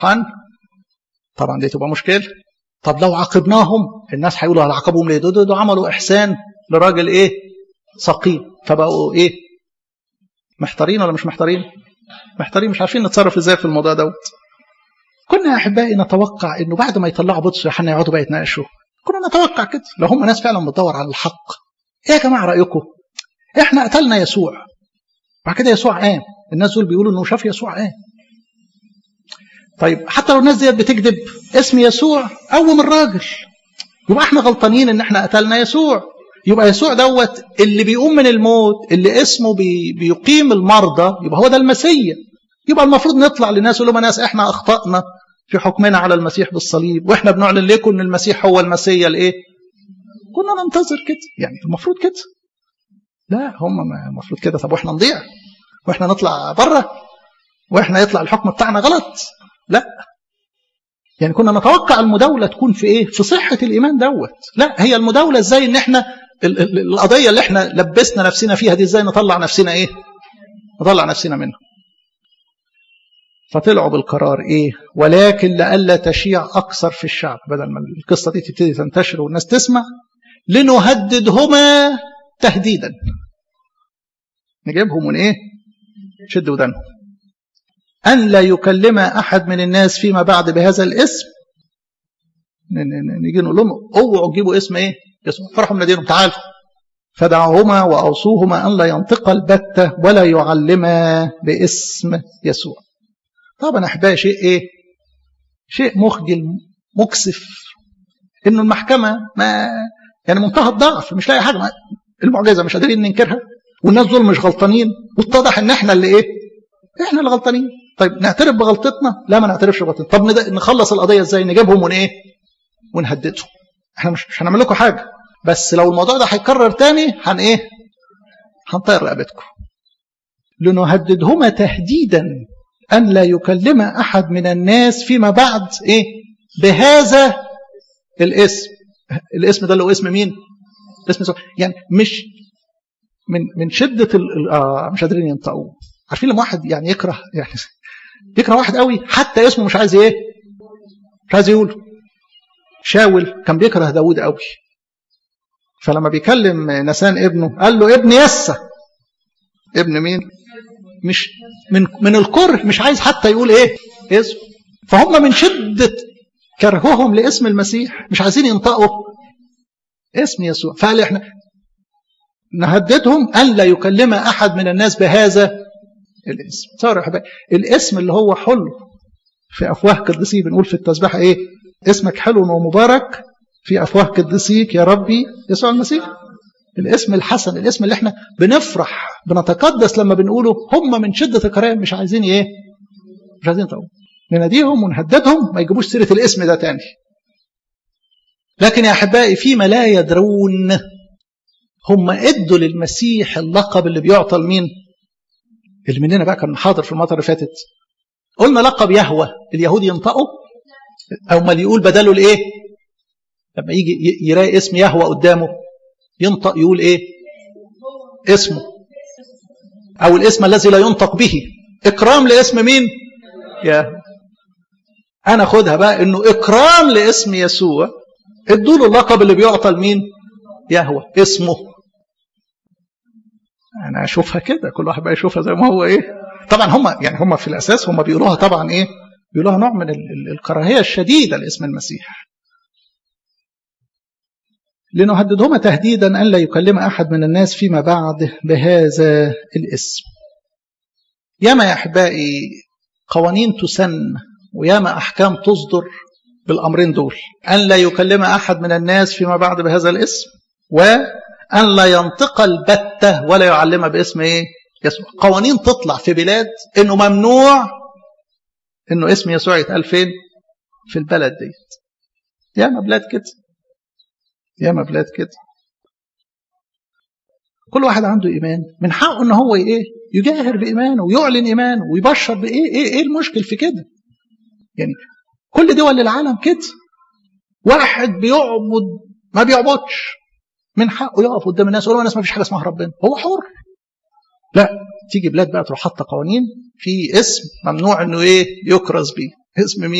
قن طبعا دي تبقى مشكله طب لو عاقبناهم الناس هيقولوا هنعاقبهم ليه دول دول عملوا احسان لراجل ايه سقيم فبقوا ايه محتارين ولا مش محتارين محتارين مش عارفين نتصرف ازاي في الموضوع دوت كنا يا احبائي نتوقع انه بعد ما يطلعوا بطرس ويوحنا يقعدوا بقى يتناقشوا كنا نتوقع كده لو هم ناس فعلا بتدور على الحق ايه يا جماعه رايكم احنا قتلنا يسوع بعد كده يسوع قام الناس دول بيقولوا انه شاف يسوع قام طيب حتى لو الناس ديت بتكذب اسم يسوع قوم الراجل يبقى احنا غلطانين ان احنا قتلنا يسوع يبقى يسوع دوت اللي بيقوم من الموت اللي اسمه بي بيقيم المرضى يبقى هو ده المسيا يبقى المفروض نطلع للناس ونقول لهم ناس احنا اخطانا في حكمنا على المسيح بالصليب واحنا بنعلن لكم ان المسيح هو المسيا الايه كنا ننتظر كده يعني المفروض كده لا هم المفروض كده طب واحنا نضيع واحنا نطلع بره واحنا يطلع الحكم بتاعنا غلط لا يعني كنا نتوقع المداوله تكون في ايه في صحه الايمان دوت لا هي المداوله ازاي ان احنا القضيه اللي احنا لبسنا نفسنا فيها دي ازاي نطلع نفسنا ايه نطلع نفسنا منها فطلعوا بالقرار ايه ولكن لئلا تشيع اكثر في الشعب بدل ما القصه دي تبتدي تنتشر والناس تسمع لنهددهما تهديدا نجيبهم من ايه شد ودانهم أن لا يكلم أحد من الناس فيما بعد بهذا الاسم نيجي نقول لهم اوعوا تجيبوا اسم ايه؟ يسوع فرحوا منادينهم تعالوا فدعوهما واوصوهما ان لا ينطقا البتة ولا يعلما باسم يسوع. طبعا احبائي شيء ايه؟ شيء مخجل مكسف انه المحكمه ما يعني منتهى الضعف مش لاقي حاجه المعجزه مش قادرين ننكرها والناس دول مش غلطانين واتضح ان احنا اللي ايه؟ احنا اللي غلطانين طيب نعترف بغلطتنا لا ما نعترفش بغلطتنا طب نخلص القضيه ازاي نجيبهم ون ايه ونهددهم احنا مش مش هنعمل لكم حاجه بس لو الموضوع ده هيكرر تاني هن ايه هنطير رقبتكم لنهددهما تهديدا ان لا يكلم احد من الناس فيما بعد ايه بهذا الاسم الاسم ده اللي هو اسم مين اسم سوء. يعني مش من من شده ال... آه مش قادرين ينطقوه عارفين لما واحد يعني يكره يعني يكره واحد قوي حتى اسمه مش عايز ايه مش عايز يقوله شاول كان بيكره داود قوي فلما بيكلم نسان ابنه قال له ابن يسى ابن مين مش من من الكره مش عايز حتى يقول ايه اسمه فهم من شده كرههم لاسم المسيح مش عايزين ينطقوا اسم يسوع فقال احنا نهددهم ان لا يكلم احد من الناس بهذا الاسم صار يا حبايبي الاسم اللي هو حلو في افواه قديسي بنقول في التسبيحه ايه اسمك حلو ومبارك في افواه قديسيك يا ربي يسوع المسيح الاسم الحسن الاسم اللي احنا بنفرح بنتقدس لما بنقوله هم من شده الكراهيه مش عايزين ايه مش عايزين يطلعوا نناديهم ونهددهم ما يجيبوش سيره الاسم ده تاني لكن يا احبائي فيما لا يدرون هم ادوا للمسيح اللقب اللي بيعطى لمين اللي مننا بقى كان حاضر في المطر اللي فاتت قلنا لقب يهوى اليهود ينطقوا او ما اللي يقول بداله الايه لما يجي يلاقي اسم يهوى قدامه ينطق يقول ايه اسمه او الاسم الذي لا ينطق به اكرام لاسم مين يا انا خدها بقى انه اكرام لاسم يسوع ادوا له اللقب اللي بيعطى لمين يهوى اسمه انا اشوفها كده كل واحد بقى يشوفها زي ما هو ايه طبعا هم يعني هم في الاساس هم بيقولوها طبعا ايه بيقولوها نوع من الكراهيه الشديده لاسم المسيح لنهددهما تهديدا ان لا يكلم احد من الناس فيما بعد بهذا الاسم ياما يا احبائي قوانين تسن وياما احكام تصدر بالامرين دول ان لا يكلم احد من الناس فيما بعد بهذا الاسم وان لا ينطق البته ولا يعلم باسم ايه يسوع قوانين تطلع في بلاد انه ممنوع انه اسم يسوع يتقال فين في البلد ديت ياما بلاد كده ياما بلاد كده كل واحد عنده ايمان من حقه ان هو ايه يجاهر بايمانه ويعلن ايمانه ويبشر بايه ايه ايه المشكل في كده يعني كل دول العالم كده واحد بيعبد ما بيعبدش من حقه يقف قدام الناس ويقول الناس ما فيش حاجه اسمها ربنا هو حر لا تيجي بلاد بقى تروح حاطه قوانين في اسم ممنوع انه ايه يكرز بيه اسم مين